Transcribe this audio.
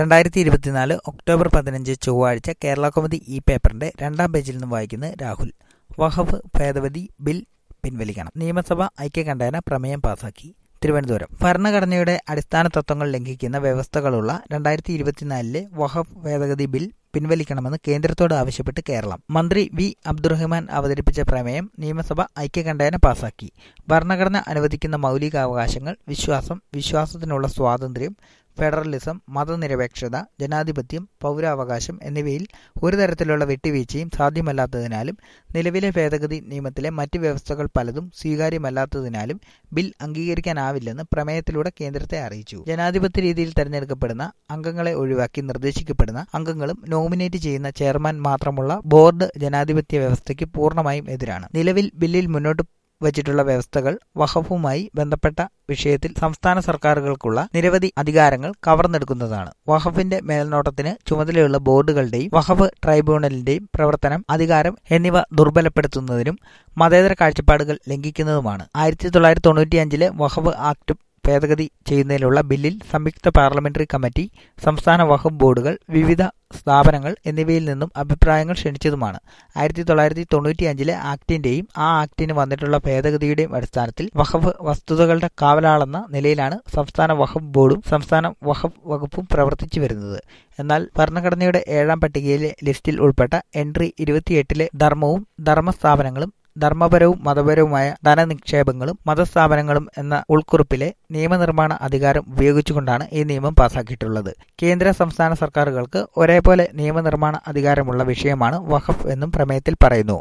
രണ്ടായിരത്തി ഇരുപത്തിനാല് ഒക്ടോബർ പതിനഞ്ച് ചൊവ്വാഴ്ച കേരള കൗമുദി ഈ പേപ്പറിന്റെ രണ്ടാം പേജിൽ നിന്ന് വായിക്കുന്നത് രാഹുൽ വഖഫ് ഭേദഗതി ബിൽ പിൻവലിക്കണം നിയമസഭ ഐക്യകണ്ഠേന പ്രമേയം പാസാക്കി തിരുവനന്തപുരം ഭരണഘടനയുടെ അടിസ്ഥാന തത്വങ്ങൾ ലംഘിക്കുന്ന വ്യവസ്ഥകളുള്ള രണ്ടായിരത്തി ഇരുപത്തിനാലിലെ വഖഫ് ഭേദഗതി ബിൽ പിൻവലിക്കണമെന്ന് കേന്ദ്രത്തോട് ആവശ്യപ്പെട്ട് കേരളം മന്ത്രി വി അബ്ദുറഹ്മാൻ അവതരിപ്പിച്ച പ്രമേയം നിയമസഭ ഐക്യകണ്ഠേന പാസാക്കി ഭരണഘടന അനുവദിക്കുന്ന മൗലികാവകാശങ്ങൾ വിശ്വാസം വിശ്വാസത്തിനുള്ള സ്വാതന്ത്ര്യം ഫെഡറലിസം മതനിരപേക്ഷത ജനാധിപത്യം പൗരാവകാശം എന്നിവയിൽ ഒരു തരത്തിലുള്ള വിട്ടുവീഴ്ചയും സാധ്യമല്ലാത്തതിനാലും നിലവിലെ ഭേദഗതി നിയമത്തിലെ മറ്റ് വ്യവസ്ഥകൾ പലതും സ്വീകാര്യമല്ലാത്തതിനാലും ബിൽ അംഗീകരിക്കാനാവില്ലെന്ന് പ്രമേയത്തിലൂടെ കേന്ദ്രത്തെ അറിയിച്ചു ജനാധിപത്യ രീതിയിൽ തെരഞ്ഞെടുക്കപ്പെടുന്ന അംഗങ്ങളെ ഒഴിവാക്കി നിർദ്ദേശിക്കപ്പെടുന്ന അംഗങ്ങളും നോമിനേറ്റ് ചെയ്യുന്ന ചെയർമാൻ മാത്രമുള്ള ബോർഡ് ജനാധിപത്യ വ്യവസ്ഥയ്ക്ക് പൂർണ്ണമായും എതിരാണ് നിലവിൽ ബില്ലിൽ മുന്നോട്ട് വച്ചിട്ടുള്ള വ്യവസ്ഥകൾ വഖഫുമായി ബന്ധപ്പെട്ട വിഷയത്തിൽ സംസ്ഥാന സർക്കാരുകൾക്കുള്ള നിരവധി അധികാരങ്ങൾ കവർന്നെടുക്കുന്നതാണ് വഖഫിന്റെ മേൽനോട്ടത്തിന് ചുമതലയുള്ള ബോർഡുകളുടെയും വഖഫ് ട്രൈബ്യൂണലിന്റെയും പ്രവർത്തനം അധികാരം എന്നിവ ദുർബലപ്പെടുത്തുന്നതിനും മതേതര കാഴ്ചപ്പാടുകൾ ലംഘിക്കുന്നതുമാണ് ആയിരത്തി തൊള്ളായിരത്തി തൊണ്ണൂറ്റിയഞ്ചിലെ വഖഫ് ആക്ട് ഭേദഗതി ചെയ്യുന്നതിനുള്ള ബില്ലിൽ സംയുക്ത പാർലമെന്ററി കമ്മിറ്റി സംസ്ഥാന വഖഫ് ബോർഡുകൾ വിവിധ സ്ഥാപനങ്ങൾ എന്നിവയിൽ നിന്നും അഭിപ്രായങ്ങൾ ക്ഷണിച്ചതുമാണ് ആയിരത്തി തൊള്ളായിരത്തി തൊണ്ണൂറ്റി അഞ്ചിലെ ആക്ടിന്റെയും ആ ആക്ടിന് വന്നിട്ടുള്ള ഭേദഗതിയുടെയും അടിസ്ഥാനത്തിൽ വഖഫ് വസ്തുതകളുടെ കാവലാളെന്ന നിലയിലാണ് സംസ്ഥാന വഖഫ് ബോർഡും സംസ്ഥാന വഖഫ് വകുപ്പും പ്രവർത്തിച്ചു വരുന്നത് എന്നാൽ ഭരണഘടനയുടെ ഏഴാം പട്ടികയിലെ ലിസ്റ്റിൽ ഉൾപ്പെട്ട എൻട്രി ഇരുപത്തിയെട്ടിലെ ധർമ്മവും ധർമ്മസ്ഥാപനങ്ങളും ധർമ്മപരവും മതപരവുമായ ധനനിക്ഷേപങ്ങളും മതസ്ഥാപനങ്ങളും എന്ന ഉൾക്കുറിപ്പിലെ നിയമനിർമ്മാണ അധികാരം ഉപയോഗിച്ചുകൊണ്ടാണ് ഈ നിയമം പാസാക്കിയിട്ടുള്ളത് കേന്ദ്ര സംസ്ഥാന സർക്കാരുകൾക്ക് ഒരേപോലെ നിയമനിർമ്മാണ അധികാരമുള്ള വിഷയമാണ് വഖഫ് എന്നും പ്രമേയത്തിൽ പറയുന്നു